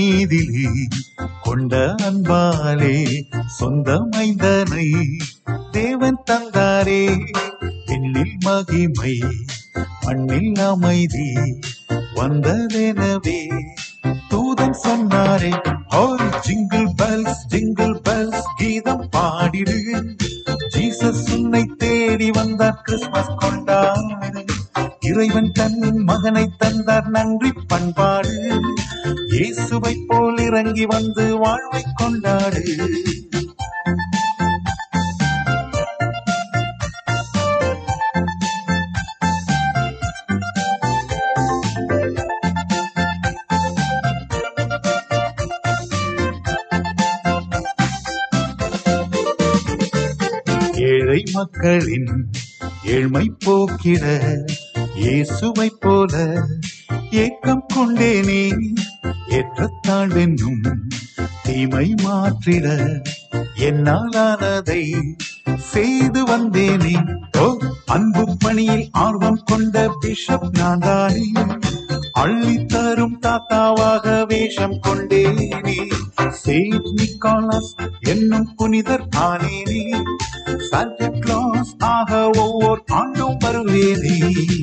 மீதிலே கொண்ட அன்பாலே சொந்த மைந்தனை தேவன் தந்தாரே பெண்ணில் மகிமை மண்ணில் அமைதி வந்ததெனவே தூதன் சொன்னாரே ஓய் ஜிங்கிள் பெல்ஸ் ஜிங்கிள் பெல்ஸ் கீதம் பாடிடு ஜீசஸ் உன்னை தேடி வந்தார் கிறிஸ்மஸ் கொண்டாடு இறைவன் தன் மகனை தந்தார் நன்றி பண்பாடு இயேசுவை போல் இறங்கி வந்து வாழ்வை கொண்டாடு ஏழை மக்களின் ஏழ்மை போக்கிட இயேசுவை போல ஏக்கம் கொண்டேனே ஏற்றத்தாழ்வென்னும் தீமை மாற்றிட என்னாலானதை செய்து வந்தேனே ஓ அன்பு பணியில் ஆர்வம் கொண்ட பிஷப் நான் தானே அள்ளி தரும் தாத்தாவாக வேஷம் கொண்டேனே செயின்ட் நிக்கோலஸ் என்னும் புனிதர் ஆனேனே சாண்டா கிளாஸ் ஆக ஒவ்வொரு ஆண்டும் வருவேனே